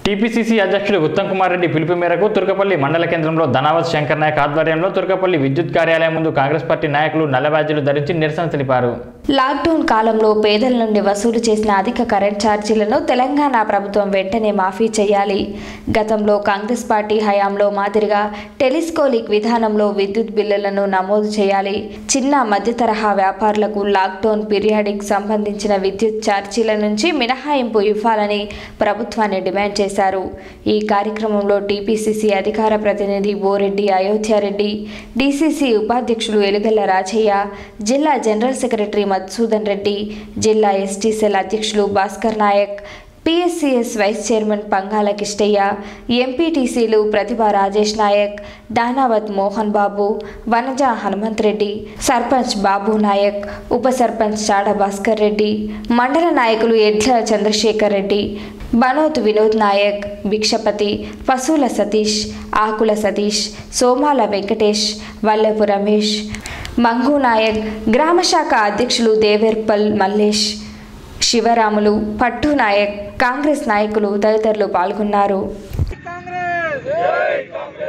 TPCC అధ్యక్షుడు ఉత్తమ్ కుమార్ రెడ్డి పిలుపు మేరకు తుర్కపల్లి మండల కేంద్రంలో ధనావత్ శంకర్ నాయక్ ఆధ్వర్యంలో తుర్కపల్లి విద్యుత్ కార్యాలయం ముందు కాంగ్రెస్ పార్టీ నాయకులు నల్లబ్యాడ్జీలు ధరించి నిరసన తెలిపారు లాక్డౌన్ కాలంలో పేదల నుండి వసూలు చేసిన అధిక కరెంట్ ఛార్జీలను తెలంగాణ ప్రభుత్వం వెంటనే మాఫీ చేయాలి గతంలో కాంగ్రెస్ పార్టీ హయాంలో మాదిరిగా టెలిస్కోలిక్ విధానంలో విద్యుత్ బిల్లులను నమోదు చేయాలి చిన్న మధ్య తరహా వ్యాపారులకు లాక్డౌన్ పీరియాడిక్ సంబంధించిన విద్యుత్ ఛార్జీల నుంచి మినహాయింపు ఇవ్వాలని ప్రభుత్వాన్ని డిమాండ్ చేశారు ఈ కార్యక్రమంలో టీపీసీసీ అధికార ప్రతినిధి బోరెడ్డి అయోధ్యారెడ్డి డీసీసీ ఉపాధ్యక్షులు ఎలుగల్ల రాజయ్య జిల్లా జనరల్ సెక్రటరీ మధుసూదన్ రెడ్డి జిల్లా ఎస్టీ సెల్ అధ్యక్షులు Bhaskar Naik PSCS vice chairman Pangala Kistaiah ఎంపీటీసీలు ప్రతిభ రాజేష్ నాయక్ దానావత్ మోహన్ బాబు వనజ హనుమంత్ రెడ్డి సర్పంచ్ బాబు నాయక్ ఉప సర్పంచ్ చాడ భాస్కర్ రెడ్డి మండల నాయకులు ఎడ్ల చంద్రశేఖర్ రెడ్డి బనోత్ వినోద్ నాయక్ భిక్షపతి పశువుల సతీష్ ఆకుల సతీష్ సోమాల వెంకటేష్ వల్లపు రమేష్ మంగు నాయక్ గ్రామశాఖ అధ్యక్షులు దేవేర్పల్ మల్లేష్ శివరాములు పట్టు నాయక్ కాంగ్రెస్ నాయకులు తదితరులు పాల్గొన్నారు కాంగ్రెస్